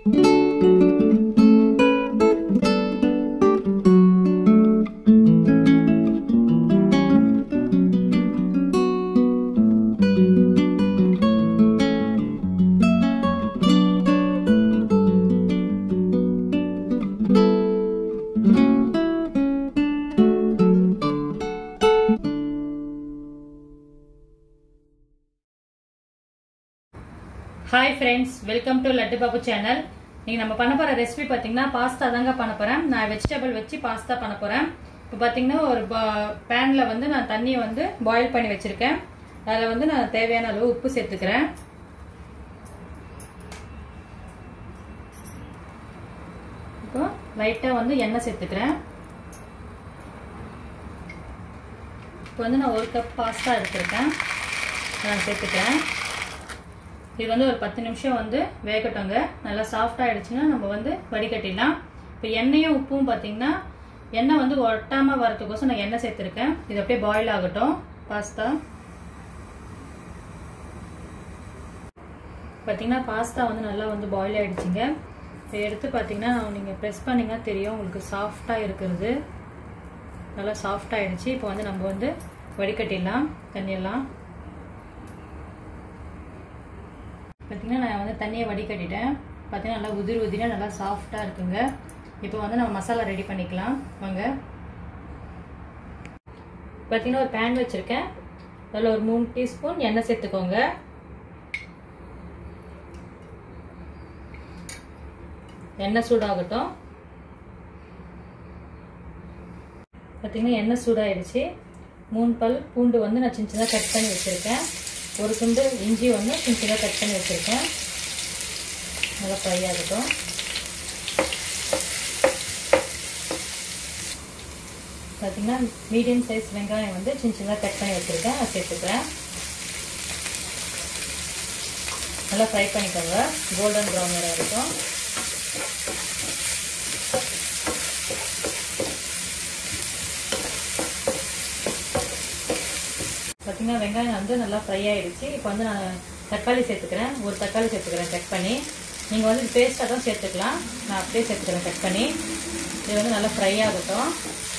hi friends welcome to Laddu Babu channel நீங்கள் நம்ம பண்ண போகிற ரெசிபி பார்த்தீங்கன்னா பாஸ்தா தாங்க பண்ண போகிறேன் நான் வெஜிடபிள் வச்சு பாஸ்தா பண்ண போகிறேன் இப்போ பார்த்தீங்கன்னா ஒரு பேனில் வந்து நான் தண்ணியை வந்து பாயில் பண்ணி வச்சுருக்கேன் அதில் வந்து நான் தேவையான அளவு உப்பு சேர்த்துக்கிறேன் இப்போ லைட்டாக வந்து எண்ணெய் சேர்த்துக்கிறேன் இப்போ வந்து நான் ஒரு கப் பாஸ்தா எடுத்துருக்கேன் நான் சேர்த்துக்கிறேன் இது வந்து ஒரு பத்து நிமிஷம் வந்து வேகட்டோங்க நல்லா சாஃப்ட் ஆயிடுச்சுன்னா நம்ம வந்து வடிகட்டிடலாம் இப்போ எண்ணெயும் உப்பும் பார்த்தீங்கன்னா எண்ணெய் வந்து ஒட்டாமல் வரதுக்கோசம் நான் எண்ணெய் சேர்த்துருக்கேன் இது அப்படியே பாயில் ஆகட்டும் பாஸ்தா பார்த்தீங்கன்னா பாஸ்தா வந்து நல்லா வந்து பாயில் ஆயிடுச்சுங்க இதை எடுத்து பார்த்தீங்கன்னா நீங்கள் ப்ரெஸ் பண்ணிங்கன்னா தெரியும் உங்களுக்கு சாஃப்டாக இருக்கிறது நல்லா சாஃப்ட் ஆயிடுச்சு இப்போ வந்து நம்ம வந்து வடிகட்டிடலாம் தண்ணியெல்லாம் பார்த்தீங்கன்னா நான் வந்து தண்ணியை வடிகட்டிட்டேன் பார்த்தீங்கன்னா நல்லா உதிரி உதிரியாக நல்லா சாஃப்டாக இருக்குங்க இப்போ வந்து நம்ம மசாலா ரெடி பண்ணிக்கலாம் வாங்க பார்த்தீங்கன்னா ஒரு பேன் வச்சுருக்கேன் அதில் ஒரு மூணு டீஸ்பூன் எண்ணெய் சேர்த்துக்கோங்க எண்ணெய் சூடாகட்டும் பார்த்தீங்கன்னா எண்ணெய் சூடாயிடுச்சு மூணு பல் பூண்டு வந்து நான் சின்ன சின்னதாக கட் பண்ணி வச்சுருக்கேன் ஒரு துண்டு இஞ்சி வந்து சின்ன சின்னதாக கட் பண்ணி வச்சுருக்கேன் நல்லா ஃப்ரை ஆகட்டும் பார்த்தீங்கன்னா மீடியம் சைஸ் வெங்காயம் வந்து சின்ன சின்னதாக கட் பண்ணி வச்சுருக்கேன் அதை சேர்த்துக்கிறேன் நல்லா ஃப்ரை பண்ணிக்கோங்க கோல்டன் ப்ரௌன் வர வரைக்கும் பார்த்தீங்கன்னா வெங்காயம் வந்து நல்லா ஃப்ரை ஆகிடுச்சு இப்போ வந்து நான் தக்காளி சேர்த்துக்கிறேன் ஒரு தக்காளி சேர்த்துக்கிறேன் கட் பண்ணி நீங்கள் வந்து பேஸ்ட்டாக தான் சேர்த்துக்கலாம் நான் அப்படியே சேர்த்துக்கிறேன் கட் பண்ணி இது வந்து நல்லா ஃப்ரை ஆகட்டும்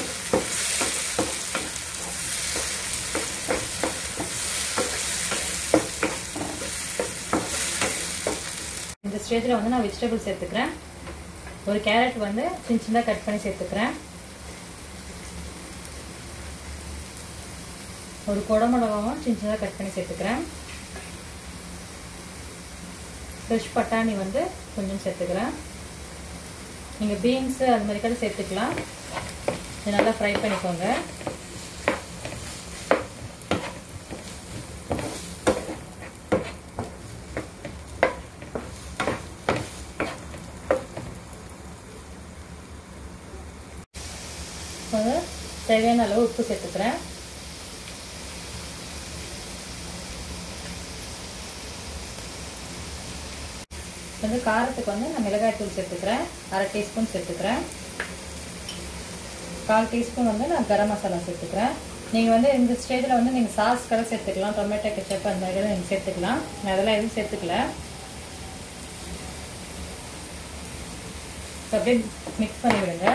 இந்த ஸ்டேஜில் வந்து நான் வெஜிடபிள் சேர்த்துக்கிறேன் ஒரு கேரட் வந்து சின்ன சின்னதாக கட் பண்ணி சேர்த்துக்கிறேன் ஒரு குடமிளகாவும் சின்ன சின்னதாக கட் பண்ணி சேர்த்துக்கிறேன் ஃப்ரெஷ் பட்டாணி வந்து கொஞ்சம் சேர்த்துக்கிறேன் நீங்கள் பீன்ஸு அது மாதிரி கூட சேர்த்துக்கலாம் இது நல்லா ஃப்ரை பண்ணிக்கோங்க தேவையான அளவு உப்பு சேர்த்துக்கிறேன் வந்து காரத்துக்கு வந்து நான் மிளகாய் தூள் சேர்த்துக்கிறேன் அரை டீஸ்பூன் சேர்த்துக்கிறேன் கால் டீஸ்பூன் வந்து நான் கரம் மசாலா சேர்த்துக்கிறேன் நீங்கள் வந்து இந்த ஸ்டேஜில் வந்து நீங்கள் சாஸ் கடை சேர்த்துக்கலாம் டொமேட்டோ கெச்சப் அந்த மாதிரி நீங்கள் சேர்த்துக்கலாம் நான் அதெல்லாம் எதுவும் சேர்த்துக்கல அப்படியே மிக்ஸ் பண்ணி விடுங்க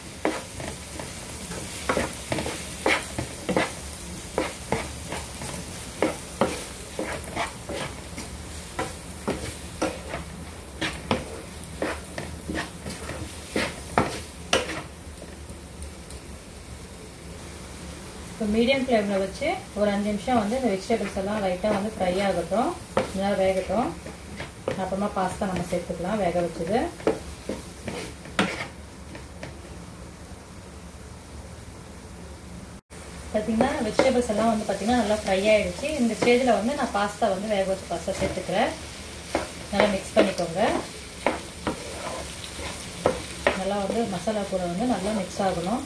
இப்போ மீடியம் ஃப்ளேமில் வச்சு ஒரு அஞ்சு நிமிஷம் வந்து இந்த வெஜிடபிள்ஸ் எல்லாம் லைட்டாக வந்து ஃப்ரை ஆகட்டும் நல்லா வேகட்டும் அப்புறமா பாஸ்தா நம்ம சேர்த்துக்கலாம் வேக வச்சது பார்த்தீங்கன்னா வெஜிடபிள்ஸ் எல்லாம் வந்து பார்த்தீங்கன்னா நல்லா ஃப்ரை ஆகிடுச்சு இந்த ஸ்டேஜில் வந்து நான் பாஸ்தா வந்து வேக வச்சு பாஸ்தா சேர்த்துக்கிறேன் நல்லா மிக்ஸ் பண்ணிக்கோங்க நல்லா வந்து மசாலா கூட வந்து நல்லா மிக்ஸ் ஆகணும்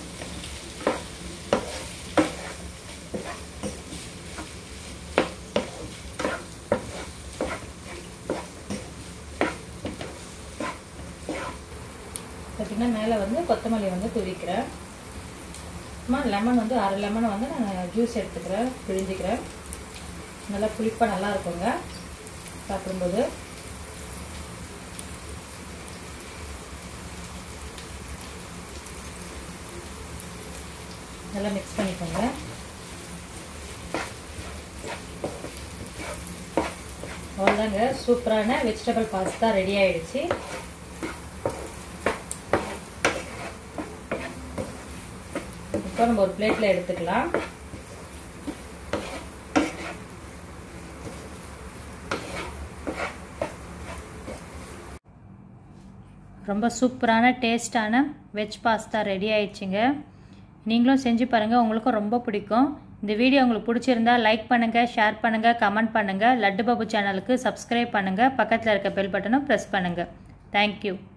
பார்த்திங்கன்னா மேலே வந்து கொத்தமல்லி வந்து துவிக்கிறேன் அம்மா லெமன் வந்து அரை லெமனை வந்து நான் ஜூஸ் எடுத்துக்கிறேன் பிழிஞ்சிக்கிறேன் நல்லா புளிப்பாக நல்லா இருக்குங்க சாப்பிடும்போது நல்லா மிக்ஸ் பண்ணிக்கோங்க அவ்வளோதாங்க சூப்பரான வெஜிடபிள் பாஸ்தா ரெடி ஆயிடுச்சு இப்போ நம்ம ஒரு பிளேட்டில் எடுத்துக்கலாம் ரொம்ப சூப்பரான டேஸ்டான வெஜ் பாஸ்தா ரெடி ஆயிடுச்சுங்க நீங்களும் செஞ்சு பாருங்கள் உங்களுக்கும் ரொம்ப பிடிக்கும் இந்த வீடியோ உங்களுக்கு பிடிச்சிருந்தா லைக் பண்ணுங்கள் ஷேர் பண்ணுங்கள் கமெண்ட் பண்ணுங்கள் லட்டு பாபு சேனலுக்கு சப்ஸ்கிரைப் பண்ணுங்கள் பக்கத்தில் இருக்க பெல் பட்டனும் ப்ரெஸ் பண்ணுங்கள் தேங்க்யூ